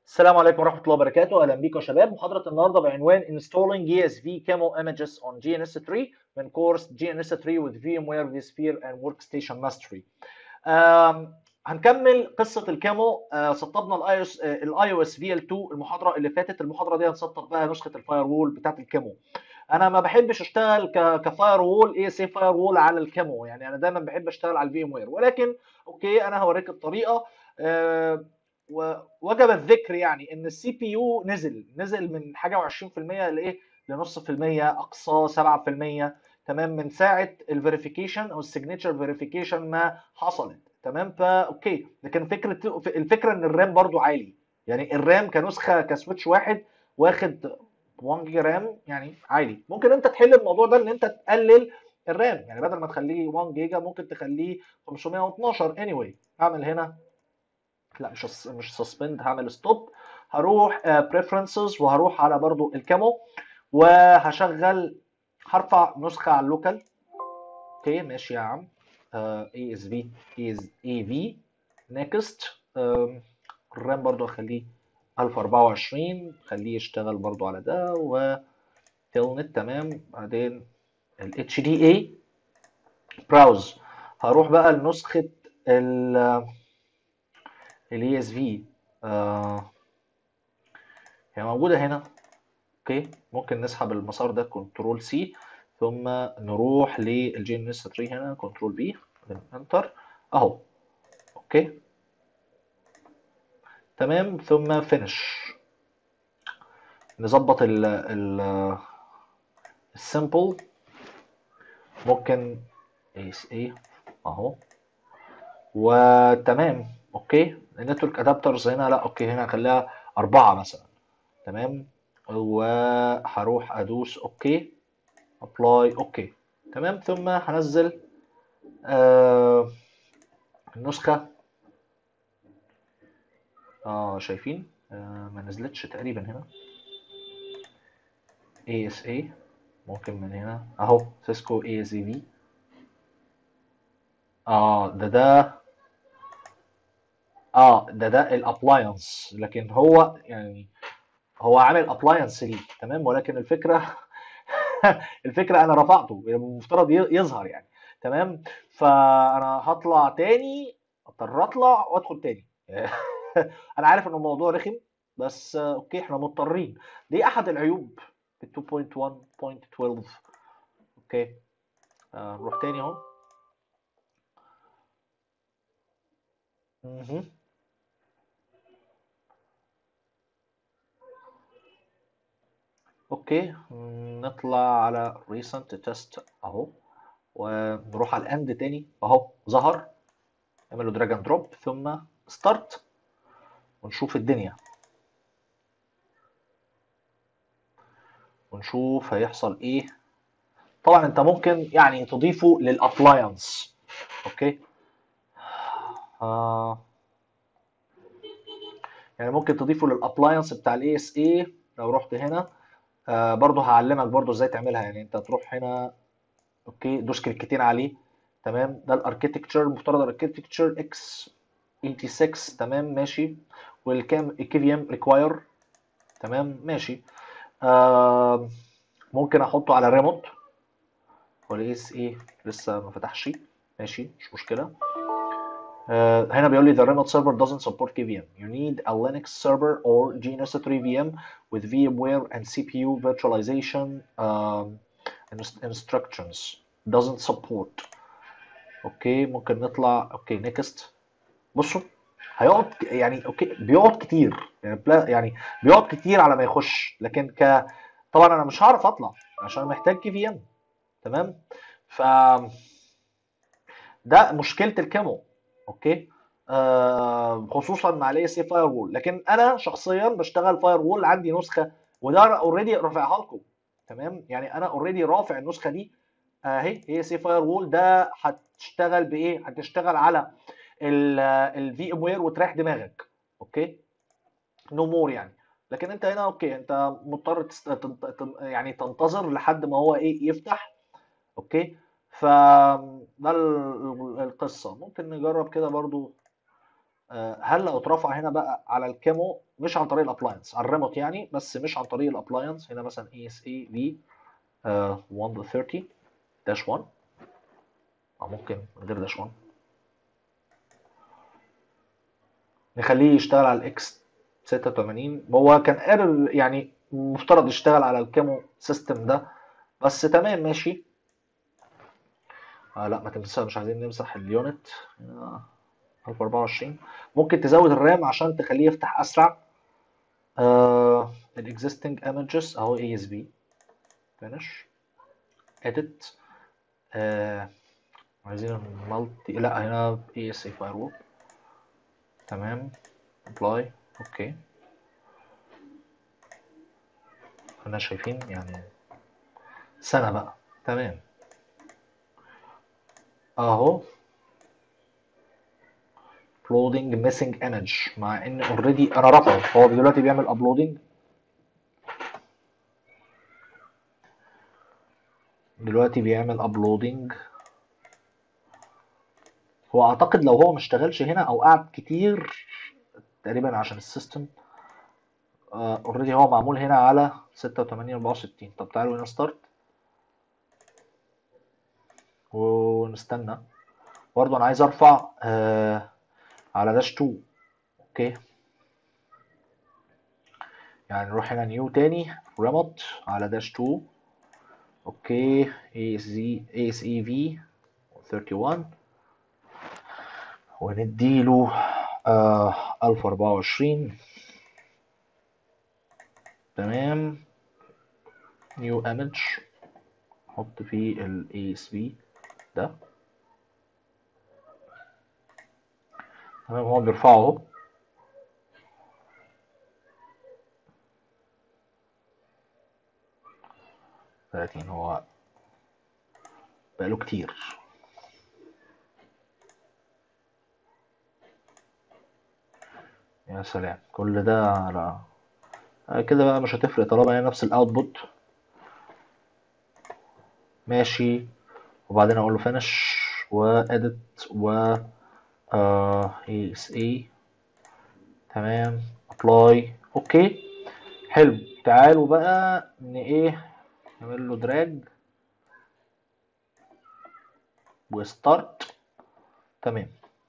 السلام عليكم ورحمة الله وبركاته، أهلا بيكم يا شباب، محاضرة النهاردة بعنوان Installing ESV Camo Images on GNS3 من كورس GNS3 with VMware vSphere and Workstation Mastery. آم، هنكمل قصة الكامو آه، سطبنا الاي اس الاي او اس في ال 2 المحاضرة اللي فاتت، المحاضرة دي هنسطب بقى نسخة الفاير وول بتاعت الكامو. انا ما بحبش اشتغل ك- كفاير وول اي سي فاير وول على الكامو، يعني انا دايما بحب اشتغل على الفي ام وير، ولكن اوكي انا هوريك الطريقة آه، ووجب الذكر يعني ان السي بي يو نزل نزل من حاجه و20% لايه لنص في المية اقصى 7% تمام من ساعه الفيريفيكيشن او السيجنتشر فيريفيكيشن ما حصلت تمام فا اوكي لكن فكره الفكره ان الرام برضو عالي يعني الرام كنسخه كسويتش واحد واخد 1 جيجا رام يعني عالي ممكن انت تحل الموضوع ده ان انت تقلل الرام يعني بدل ما تخليه 1 جيجا ممكن تخليه 512 anyway اعمل هنا لا مش هس- مش سسبند هعمل ستوب هروح بريفرنسز وهروح على برضو الكامو وهشغل هرفع نسخه على اللوكال اوكي ماشي يا عم اي اس في اي في نيكست الرام برضو هخليه 1024 خليه يشتغل برضو على ده و تيلنت تمام بعدين ال اتش دي اي براوز هروح بقى لنسخه ال الاي اس في هي موجوده هنا اوكي ممكن نسحب المسار ده كنترول سي ثم نروح للجي ان اس 3 هنا كنترول بي انتر اهو اوكي تمام ثم فينش نظبط ال ال السمبل ممكن اس ايه اهو وتمام اوكي النتورك ادابترز هنا لا اوكي هنا هخليها أربعة مثلا تمام وهروح ادوس اوكي ابلاي اوكي تمام ثم هنزل آه النسخة اه شايفين آه ما نزلتش تقريبا هنا ASA ممكن من هنا اهو سيسكو ASAV اه ده ده اه ده ده الابلاينس لكن هو يعني هو عامل ابلاينس ليه تمام ولكن الفكره الفكره انا رفعته يعني المفترض ي- يظهر يعني تمام فانا هطلع تاني اضطر اطلع وادخل تاني انا عارف ان الموضوع رخم بس آه، اوكي احنا مضطرين دي احد العيوب ال 2.1.12 اوكي آه، نروح تاني اهو مهم. اوكي مم، نطلع على recent test اهو ونروح على الاند تاني اهو ظهر نعمل له دراج اند دروب ثم ستارت ونشوف الدنيا ونشوف هيحصل ايه طبعا انت ممكن يعني تضيفه للابلاينس اوكي آه يعني ممكن تضيفه للابلاينس بتاع الاي اس اي لو رحت هنا آه برضه هعلمك برضه ازاي تعملها يعني انت تروح هنا اوكي دوس كليكتين عليه تمام ده الاركتكتشر المفترض الاركتكتشر اكس 86 تمام ماشي والكام الكي في ام ريكواير تمام ماشي آه ممكن احطه على ريموت ولا اس ايه لسه ما فتحش ماشي مش مشكله آه هنا بيقول لي the remote server doesn't support KVM you need a Linux server or GNS3 VM with VMware and CPU virtualization um, inst- instructions doesn't support اوكي ممكن نطلع اوكي next بصوا هيقعد ك- يعني اوكي بيقعد كتير يعني بلا يعني بيقعد كتير على ما يخش لكن ك طبعا انا مش هعرف اطلع عشان محتاج كي في ام تمام ف ده مشكله الكامو اوكي آه خصوصا مع الاي سي فاير وول لكن انا شخصيا بشتغل فاير وول عندي نسخه وده اوريدي رافعها لكم تمام يعني انا اوريدي رافع النسخه دي اهي هي سي فاير وول ده هتشتغل بايه هتشتغل على الفي ام وير وتريح دماغك اوكي نو مور يعني لكن انت هنا اوكي انت مضطر تست... تن- تن- يعني تنتظر لحد ما هو ايه يفتح اوكي فده ال- القصه ممكن نجرب كده برضو آه، هل لو اترفع هنا بقى على الكامو مش عن طريق الابلاينس على الريموت يعني بس مش عن طريق الابلاينس هنا مثلا اي اس اي في 130 داش 1 او ممكن من غير داش 1 نخليه يشتغل على الاكس 86 هو كان ايرور يعني مفترض يشتغل على الكامو سيستم ده بس تمام ماشي آه لا ما تمسح مش عايزين نمسح اليونت آه 1024 ممكن تزود الرام عشان تخليه يفتح اسرع آه الاكزيستنج ايمجز اهو اي اس بي فينش اديت آه عايزين المالتي لا هنا اي اس اي فاير تمام ابلاي اوكي كنا شايفين يعني سنة بقى تمام اهو uploading missing image مع ان اوريدي انا رافعه هو دلوقتي بيعمل uploading دلوقتي بيعمل uploading هو اعتقد لو هو ما اشتغلش هنا او قعد كتير تقريبا عشان السيستم اوريدي uh, هو معمول هنا على 86 64 طب تعالوا هنا ستارت ونستنى برضه انا عايز ارفع آه على داش 2 اوكي يعني نروح هنا نيو تاني ريموت على داش 2 اوكي اي اس زي اي اس اي في 31 ونديله آه 1024 تمام نيو ايمج نحط فيه الاي اس بي ده تمام هو بيرفعه اهو تلاتين هو بقاله كتير يا سلام كل ده على كده بقى مش هتفرق طالما هي نفس الاوتبوت ماشي وبعدين اقول له فينش واديت و اي اس اي تمام ابلاي اوكي حلو تعالوا بقى ان ايه نعمل له دراج وستارت تمام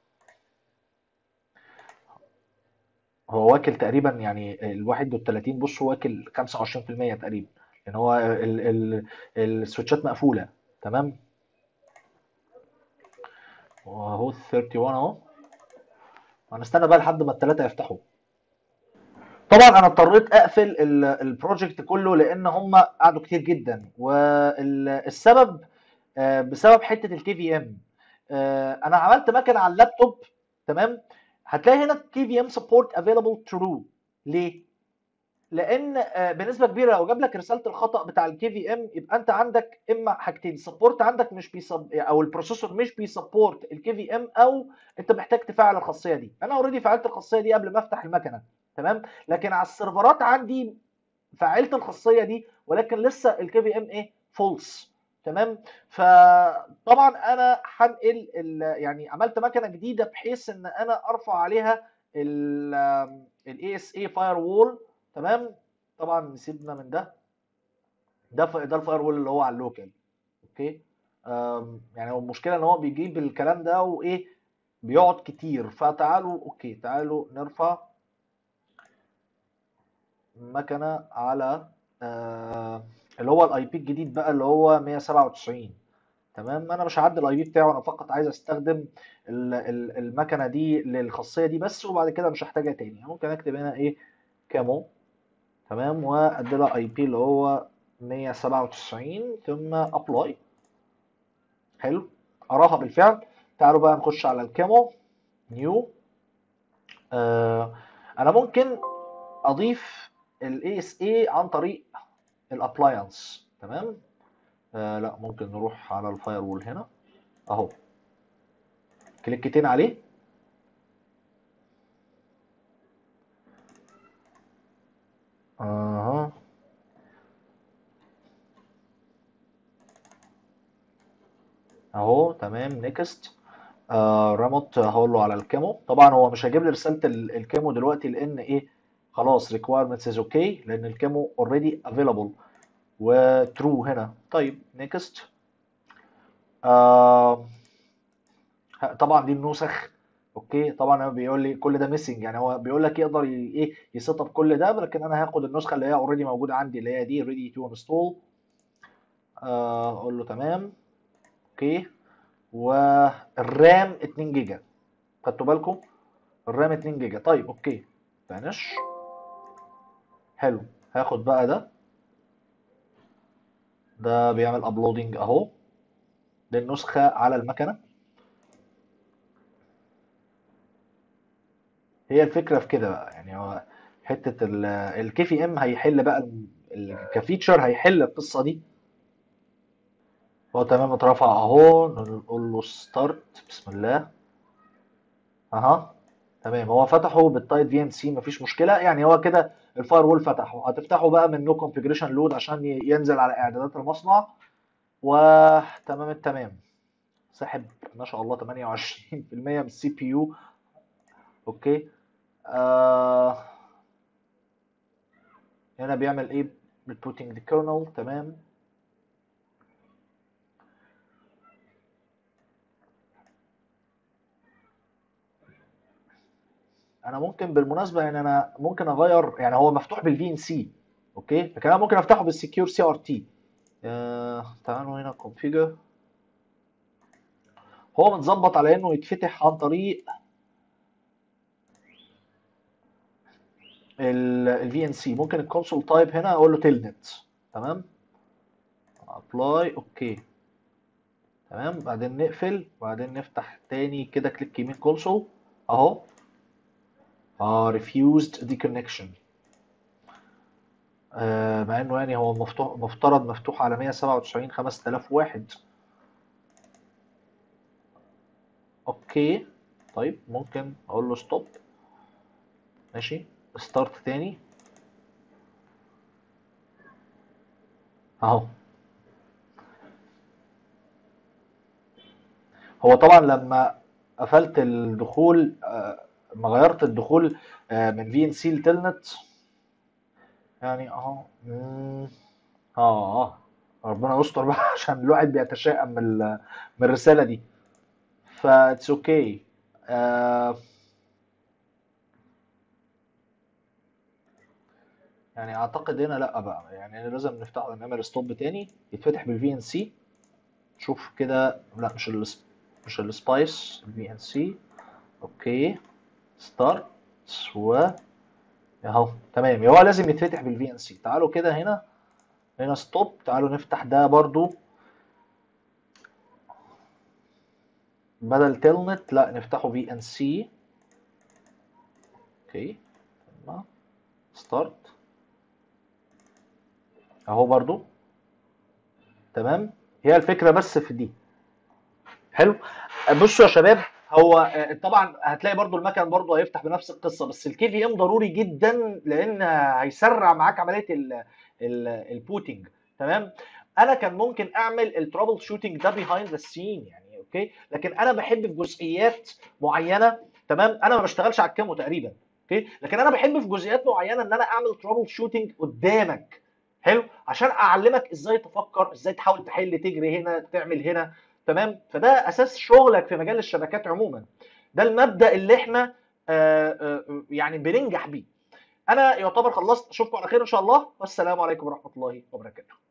هو واكل تقريبا يعني ال 31 بصوا واكل 25% تقريبا لان هو ال ال السويتشات مقفوله تمام واهو 31 اهو هنستنى بقى لحد ما الثلاثه يفتحوا طبعا انا اضطريت اقفل البروجكت كله لان هم قعدوا كتير جدا والسبب بسبب حته الكي في ام انا عملت مكنه على اللابتوب تمام هتلاقي هنا كي في ام سبورت افيلبل ترو ليه لان بنسبه كبيره لو جاب لك رساله الخطا بتاع الكي في ام يبقى انت عندك اما حاجتين سبورت عندك مش بيسب او البروسيسور مش بيسبورت الكي في ام او انت محتاج تفعل الخاصيه دي انا اوريدي فعلت الخاصيه دي قبل ما افتح المكنه تمام لكن على السيرفرات عندي فعلت الخاصيه دي ولكن لسه الكي في ام ايه فولس تمام فطبعا انا هنقل يعني عملت مكنه جديده بحيث ان انا ارفع عليها الاي اس اي فاير وول تمام طبعا نسيبنا من ده ده ده الفاير وول اللي هو على اللوكال اوكي يعني هو المشكله ان هو بيجيب الكلام ده وايه بيقعد كتير فتعالوا اوكي تعالوا نرفع مكنه على آه اللي هو الاي بي الجديد بقى اللي هو 197 تمام انا مش هعدل الاي بي بتاعه انا فقط عايز استخدم المكنه دي للخاصيه دي بس وبعد كده مش هحتاجها تاني ممكن اكتب هنا ايه كامو تمام وادي لها اي بي اللي هو 197 ثم ابلاي حلو اراها بالفعل تعالوا بقى نخش على الكامو نيو آه انا ممكن اضيف الاي اس اي عن طريق الابلاينس تمام آه لا ممكن نروح على الفاير وول هنا اهو كليكتين عليه اها اهو تمام نيكست آه ريموت هقول له على الكامو طبعا هو مش هيجيب لي رساله الكامو دلوقتي لان ايه خلاص requirements is okay لان الكامو already available وترو هنا طيب next آه طبعا دي النسخ اوكي طبعا هو بيقول لي كل ده ميسنج يعني هو بيقول لك يقدر ي- ايه يسيت اب كل ده لكن انا هاخد النسخه اللي هي اوريدي موجوده عندي اللي هي دي ريدي تو انستول اقول له تمام اوكي والرام 2 جيجا خدتوا بالكم الرام 2 جيجا طيب اوكي فانش حلو هاخد بقى ده ده بيعمل ابلودنج اهو دي النسخه على المكنه هي الفكره في كده بقى يعني هو حته الكي في ام هيحل بقى ال- ال- كفيتشر هيحل القصه دي هو تمام اترفع اهو نقول له ستارت بسم الله اها تمام هو فتحه بالتايب في ام سي مفيش مشكله يعني هو كده الفاير وول فتحه هتفتحه بقى من نو كونفيجريشن لود عشان ي- ينزل على اعدادات المصنع وتمام التمام ساحب ما شاء الله 28% من السي بي يو اوكي آه هنا بيعمل ايه بوتينج ذا كيرنل تمام انا ممكن بالمناسبه يعني انا ممكن اغير يعني هو مفتوح بالفي ان سي اوكي لكن انا ممكن افتحه بالسكيور سي ار تي تعالوا هنا كونفيجر هو متظبط على انه يتفتح عن طريق الفي ان سي ممكن الكونسول تايب هنا اقول له تيلنت تمام ابلاي اوكي تمام بعدين نقفل وبعدين نفتح تاني كده كليك يمين كونسول اهو اه refused deconnection آه مع انه يعني هو مفتوح مفترض مفتوح على 197 5000 واحد اوكي طيب ممكن اقول له ستوب ماشي ستارت تاني اهو هو طبعا لما قفلت الدخول آه، ما غيرت الدخول آه، من في ان سي لتلنت يعني اهو مم، اه اه ربنا يستر بقى عشان الواحد بيتشائم من ال- من الرسالة دي فا اتس اوكي يعني اعتقد هنا لا بقى يعني لازم نفتح نعمل ستوب تاني يتفتح بالفي ان سي شوف كده لا مش ال مش السبايس الفي ان سي اوكي ستارت و اهو تمام هو لازم يتفتح بالفي ان سي تعالوا كده هنا هنا ستوب تعالوا نفتح ده برضو بدل تيلنت لا نفتحه في ان سي اوكي ستارت اهو برضو تمام هي الفكره بس في دي حلو بصوا يا شباب هو آه، طبعا هتلاقي برضو المكن برضو هيفتح بنفس القصه بس الكي في ام ضروري جدا لان هيسرع معاك عمليه ال ال البوتنج تمام انا كان ممكن اعمل الترابل شوتنج ده بيهايند ذا سين يعني اوكي لكن انا بحب في جزئيات معينه تمام انا ما بشتغلش على الكامو تقريبا اوكي لكن انا بحب في جزئيات معينه ان انا اعمل ترابل شوتنج قدامك حلو عشان اعلمك ازاي تفكر ازاي تحاول تحل تجري هنا تعمل هنا تمام فده اساس شغلك في مجال الشبكات عموما ده المبدا اللي احنا آه، آه، يعني بننجح بيه انا يعتبر خلصت اشوفكم على خير ان شاء الله والسلام عليكم ورحمه الله وبركاته